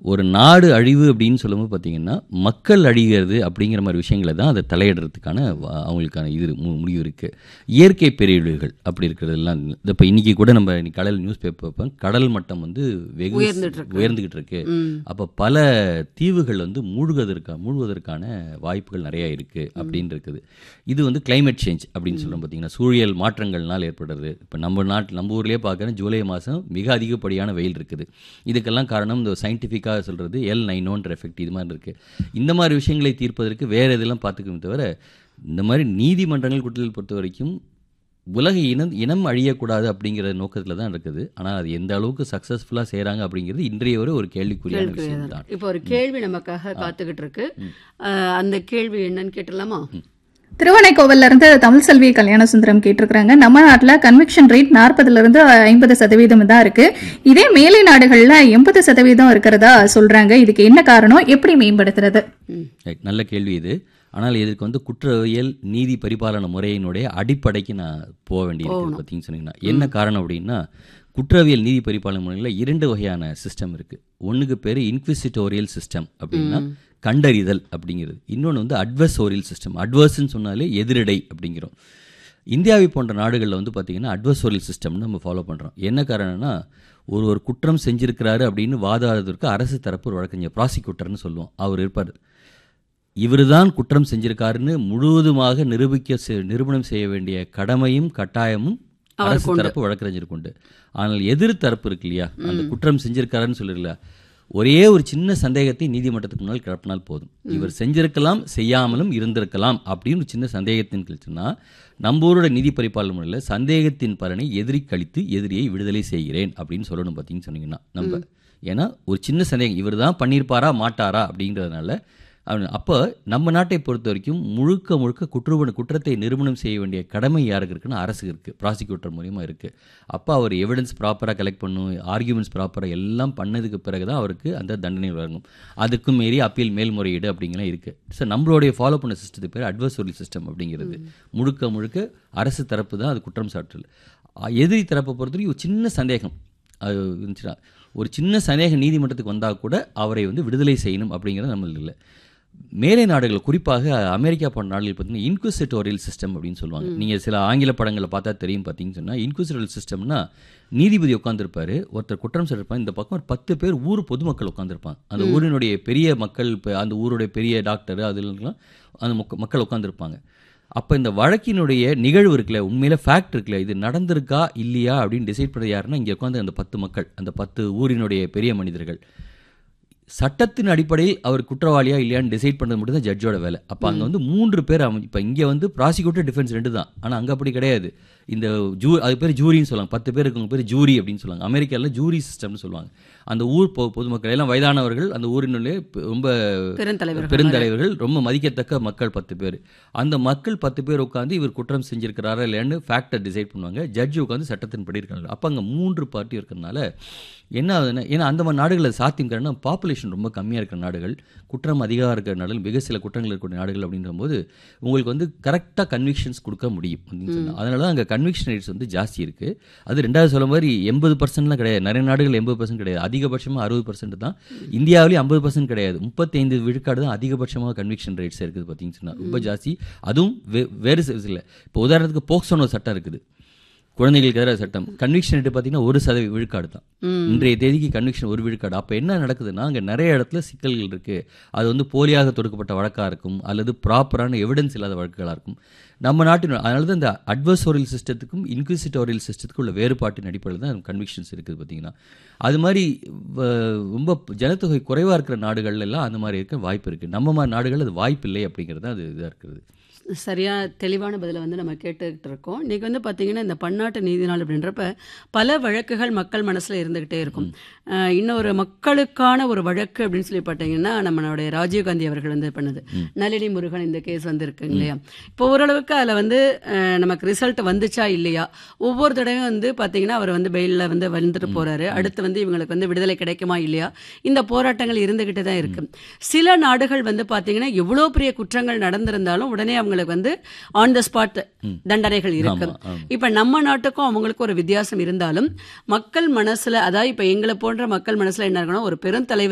ஒரு நாடு அழிவு அப்படின்னு சொல்லும்போது பார்த்தீங்கன்னா மக்கள் அழிகிறது அப்படிங்கிற மாதிரி விஷயங்களை தான் அதை தலையிடுறதுக்கான வ- அவங்களுக்கான இது மு- முடிவு இருக்குது இயற்கை பேரிடர்கள் அப்படி இருக்கிறதெல்லாம் இப்போ இன்னைக்கு கூட நம்ம இன்னைக்கு கடல் நியூஸ் பேப்பர் பார்ப்போம் கடல் மட்டம் வந்து வெகு உயர்ந்துட்டு இருக்கு. உயர்ந்துகிட்டு இருக்கு ம். அப்போ பல தீவுகள் வந்து மூழ்குவதற்கா மூழ்குவதற்கான வாய்ப்புகள் நிறைய இருக்குது அப்படின்னு இருக்குது இது வந்து climate சேஞ்ச் அப்படின்னு சொல்கிறோம் பார்த்தீங்கன்னா சூழியல் மாற்றங்கள்னால் ஏற்படுறது இப்போ நம்ம நாட்டு நம்ம ஊர்லேயே பார்க்குறேன் ஜூலை மாதம் மிக அதிகப்படியான வெயில் இருக்குது இதுக்கெல்லாம் காரணம் இந்த சயின்டிஃபிக்காக சொல்கிறது எல் நைனோன்ற எஃபெக்ட் இது மாதிரி இருக்குது இந்த மாதிரி விஷயங்களை தீர்ப்பதற்கு வேறு இதெல்லாம் பார்த்துக்கணும் தவிர இந்த மாதிரி நீதிமன்றங்கள் குற்றங்கள் பொறுத்த வரைக்கும் உலக இனம் இனம் அழியக்கூடாது அப்படிங்கிற நோக்கத்தில் தான் இருக்குது ஆனால் அது எந்த அளவுக்கு சக்ஸஸ்ஃபுல்லாக செய்கிறாங்க அப்படிங்கிறது இன்றைய வரை ஒரு கேள்விக்குறியான விஷயம் தான் இப்போ ஒரு கேள்வி நமக்காக காத்துக்கிட்டு இருக்கு அஹ், அந்த கேள்வி என்னன்னு கேட்டலாமா திருவனைக்கோவில்ல இருந்து தமிழ் செல்வி கல்யாண சுந்தரம் கேட்டிருக்கிறாங்க நம்ம நாட்டுல கன்விக்ஷன் ரேட் நாற்பதுல இருந்து ஐம்பது சதவீதம் தான் இருக்கு இதே மேலை நாடுகள்ல எண்பது சதவீதம் இருக்கிறதா சொல்றாங்க இதுக்கு என்ன காரணம் எப்படி மேம்படுத்துறது ம். Right, நல்ல கேள்வி இது ஆனால் இதற்கு வந்து குற்றவியல் நீதி பரிபாலன முறையினுடைய அடிப்படைக்கு நான் போக வேண்டியிருக்கு பார்த்தீங்கன்னு சொன்னீங்கன்னா என்ன காரணம் அப்படின்னா குற்றவியல் நீதி பரிபாலன முறையில் இரண்டு வகையான சிஸ்டம் இருக்குது ஒன்றுக்கு பேர் இன்க்விசிட்டோரியல் சிஸ்டம் அப்படின்னா கண்டறிதல் அப்படிங்கிறது இன்னொன்று வந்து அட்வர்சோரியல் சிஸ்டம் அட்வர்ஸ்ன்னு சொன்னாலே எதிரடை அப்படிங்கிறோம் இந்தியாவை போன்ற நாடுகளில் வந்து பார்த்திங்கன்னா அட்வர்சோரியல் சிஸ்டம்னு நம்ம ஃபாலோ பண்ணுறோம் என்ன காரணம்னா ஒரு ஒரு குற்றம் செஞ்சிருக்கிறாரு அப்படின்னு வாதாடுறதுக்கு அரசு தரப்பு ஒரு வழக்கறிஞர் ப்ராசிக்யூட்டர்னு சொல்லுவோம் அவர் இருப்பார் இவர்தான் குற்றம் செஞ்சிருக்காருன்னு முழுவதுமாக நிரூபிக்க செ- நிரூபணம் செய்ய வேண்டிய கடமையும் கட்டாயமும் அரசு தரப்பு வழக்கறிஞருக்கு உண்டு ஆனால் எதிர் தரப்பு இருக்கு இல்லையா அந்த குற்றம் செஞ்சிருக்காருன்னு சொல்லிடல ஒரே ஒரு சின்ன சந்தேகத்தை நீதிமன்றத்துக்கு முன்னால் கிளப்பினால் போதும் இவர் செஞ்சிருக்கலாம் செய்யாமலும் இருந்திருக்கலாம் அப்படின்னு ஒரு சின்ன சந்தேகத்தின் கழிச்சுன்னா நம்ம ஊரோட நீதி பரிபாலன முறையில் சந்தேகத்தின் பலனை எதிரி கழித்து எதிரியை விடுதலை செய்கிறேன் அப்படின்னு சொல்லணும் பார்த்தீங்கன்னு சொன்னீங்கன்னா நம்ம ஏன்னா ஒரு சின்ன சந்தேகம் இவர் தான் பண்ணியிருப்பாரா மாட்டாரா அப்படிங்கிறதுனால அவன் அப்போ நம்ம நாட்டை பொறுத்த வரைக்கும் முழுக்க முழுக்க குற்றவன குற்றத்தை நிரூபணம் செய்ய வேண்டிய கடமை யாருக்கு இருக்குன்னா அரசுக்கு இருக்குது ப்ராசிக்யூட்டர் மூலியமா இருக்குது அப்போ அவர் எவிடன்ஸ் ப்ராப்பராக கலெக்ட் பண்ணும் ஆர்கியூமெண்ட்ஸ் ப்ராப்பராக எல்லாம் பண்ணதுக்கு பிறகு தான் அவருக்கு அந்த தண்டனை வழங்கும் அதுக்கும் மீறி அப்பீல் மேல்முறையீடு அப்படிங்கலாம் இருக்குது ஸோ நம்மளுடைய ஃபாலோ பண்ண சிஸ்டத்துக்கு பேர் அட்வர்சோரியல் சிஸ்டம் அப்படிங்கிறது முழுக்க முழுக்க அரசு தரப்பு தான் அது குற்றம் சாட்டுதல் அ, எதிரி தரப்பை பொறுத்த வரைக்கும் ஒரு சின்ன சந்தேகம் அது இருந்துச்சுன்னா ஒரு சின்ன சந்தேகம் நீதிமன்றத்துக்கு வந்தால் கூட அவரை வந்து விடுதலை செய்யணும் அப்படிங்கிறது நம்மளுக்கு இல்லை மேலை நாடுகள் குறிப்பாக அமெரிக்கா போன்ற நாடுகள் பார்த்தீங்கன்னா இன்குசிட்டோரியல் சிஸ்டம் அப்படின்னு சொல்லுவாங்க நீங்கள் சில ஆங்கில படங்களை பார்த்தா தெரியும் பார்த்தீங்கன்னு சொன்னால் இன்குசிட்டோரியல் சிஸ்டம்னா நீதிபதி உட்காந்துருப்பாரு ஒருத்தர் குற்றம் சொல்லிருப்பாங்க இந்த பக்கம் ஒரு பத்து பேர் ஊர் பொதுமக்கள் உட்காந்துருப்பாங்க அந்த ஊரினுடைய பெரிய மக்கள் இப்ப அந்த ஊருடைய பெரிய டாக்டர் அதுலாம் அந்த மக்க- மக்கள் உட்காந்துருப்பாங்க அப்போ இந்த வழக்கினுடைய நிகழ்வு இருக்குல்ல உண்மையில ஃபேக்ட் இருக்குல்ல இது நடந்திருக்கா இல்லையா அப்படின்னு டிசைட் பண்ணது யாருன்னா இங்கே உட்காந்து அந்த பத்து மக்கள் அந்த பத்து ஊரினுடைய பெரிய மனிதர்கள் சட்டத்தின் அடிப்படையில் அவர் குற்றவாளியா இல்லையான்னு டிசைட் பண்ணது மட்டும் தான் ஜட்ஜோட வேலை அப்போ அங்கே வந்து மூன்று பேர் அவன் இப்போ இங்கே வந்து ப்ராசிக்யூட்டர் டிஃபென்ஸ் ரெண்டு தான் ஆனால் அங்கே அப்படி கிடையாது இந்த ஜூ அது பேர் ஜூரின்னு சொல்லுவாங்க பத்து பேர் இருக்கவங்க பேர் ஜூரி அப்படின்னு சொல்லுவாங்க அமெரிக்காவில் ஜூரி சிஸ்டம்னு சொல்லுவாங்க அந்த ஊர் பொ பொதுமக்கள் எல்லாம் வயதானவர்கள் அந்த ஊரினுள்ளே ப- ரொம்ப பெருந்தலைவர்கள் பெருந்தலைவர்கள் ரொம்ப மதிக்கத்தக்க மக்கள் பத்து பேர் அந்த மக்கள் பத்து பேர் உட்காந்து இவர் குற்றம் செஞ்சிருக்கிறாரா இல்லைன்னு ஃபேக்டர் டிசைட் பண்ணுவாங்க ஜட்ஜி உட்காந்து சட்டத்தின்படி இருக்காங்க அப்போ அங்கே மூன்று பார்ட்டி இருக்கிறதுனால என்ன ஆகுதுன்னா ஏன்னா அந்த மாதிரி நாடுகளில் சாத்தியம் பாப்புலேஷன் ரொம்ப கம்மியாக இருக்கிற நாடுகள் குற்றம் அதிகமாக இருக்கிற நாடுகள் மிக சில குற்றங்கள் இருக்கக்கூடிய நாடுகள் அப்படின்ற போது உங்களுக்கு வந்து கரெக்டாக கன்விக்ஷன்ஸ் கொடுக்க முடியும் அப்படின்னு சொன்னா அதனால தான் அங்கே கன்விக்ஷன் ரேட்ஸ் வந்து ஜாஸ்தி இருக்குது அது ரெண்டாவது சொல்ல மாதிரி எண்பது பர்சன்ட்லாம் கிடையாது நிறைய நாடுகள் எண்பது பர்சன்ட் கிடையாது அதிகபட்சமாக அறுபது பர்சன்ட் தான் இந்தியாவிலேயும் ஐம்பது பர்சன்ட் கிடையாது முப்பத்தைந்து விழுக்காடு தான் அதிகபட்சமாக கன்விக்ஷன் ரேட்ஸ் இருக்குது பார்த்தீங்கன்னு சொன்னா ரொம்ப ஜாஸ்தி அதுவும் வே- வேறு இல்லை இப்போ உதாரணத்துக்கு போக்சோனோ சட்டம் இருக்குது குழந்தைகளுக்கு எதிராக சட்டம் கன்விக்ஷன் ரேட்டு பார்த்தீங்கன்னா ஒரு சதவீத விழுக்காடு தான் இன்றைய தேதிக்கு கன்விக்ஷன் ஒரு விழுக்காடு அப்போ என்ன நடக்குதுன்னா அங்கே நிறைய இடத்துல சிக்கல்கள் இருக்குது அது வந்து போலியாக தொடுக்கப்பட்ட வழக்காக இருக்கும் அல்லது ப்ராப்பரான எவிடன்ஸ் இல்லாத வழக்குகளாக இருக்கும் நம்ம நாட்டின் அதனால தான் இந்த அட்வர்சோரியல் சிஸ்டத்துக்கும் இன்க்விசிட்டோரியல் சிஸ்டத்துக்கும் உள்ள வேறுபாட்டின் அடிப்படையில் தான் கன்விக்ஷன்ஸ் இருக்குது பார்த்தீங்கன்னா அது மாதிரி வ- ரொம்ப ஜனத்தொகை குறைவாக இருக்கிற நாடுகள்ல எல்லாம் அந்த மாதிரி இருக்க வாய்ப்பு இருக்குது நம்ம மாதிரி நாடுகள் அது வாய்ப்பு இல்லை அப்படிங்கிறது தான் அது இதாக இருக்கிறது சரியா தெளிவான பதிலை வந்து நம்ம கேட்டுக்கிட்டு இருக்கோம் இன்னைக்கு வந்து பார்த்தீங்கன்னா இந்த பன்னாட்டு நீதி நாள் அப்படின்றப்ப பல வழக்குகள் மக்கள் மனசில் இருந்துக்கிட்டே இருக்கும் அஹ் இன்னொரு மக்களுக்கான ஒரு வழக்கு அப்படின்னு சொல்லி பார்த்தீங்கன்னா நம்மளுடைய ராஜீவ்காந்தி அவர்கள் வந்து பண்ணது நளினி முருகன் இந்த கேஸ் வந்து இருக்குங்க இல்லையா இப்போ ஓரளவுக்கு அதில் வந்து அஹ், நமக்கு ரிசல்ட் வந்துச்சா இல்லையா ஒவ்வொரு தடவையும் வந்து பார்த்தீங்கன்னா அவர் வந்து பெயிலில் வந்து வந்துட்டு போறாரு அடுத்து வந்து இவங்களுக்கு வந்து விடுதலை கிடைக்குமா இல்லையா இந்த போராட்டங்கள் இருந்துகிட்டு தான் இருக்கு சில நாடுகள் வந்து பார்த்தீங்கன்னா எவ்வளோ பெரிய குற்றங்கள் நடந்திருந்தாலும் உடனே அவங்களுக்கு வந்து ஆன் த ஸ்பாட் தண்டனைகள் இருக்கு ஆமா, ஆமா. இப்ப நம்ம நாட்டுக்கும் அவங்களுக்கும் ஒரு வித்தியாசம் இருந்தாலும் மக்கள் மனசுல அதாவது இப்ப எங்களை போன்ற மக்கள் மனசுல என்ன இருக்கணும் ஒரு பெருந்தலைவர்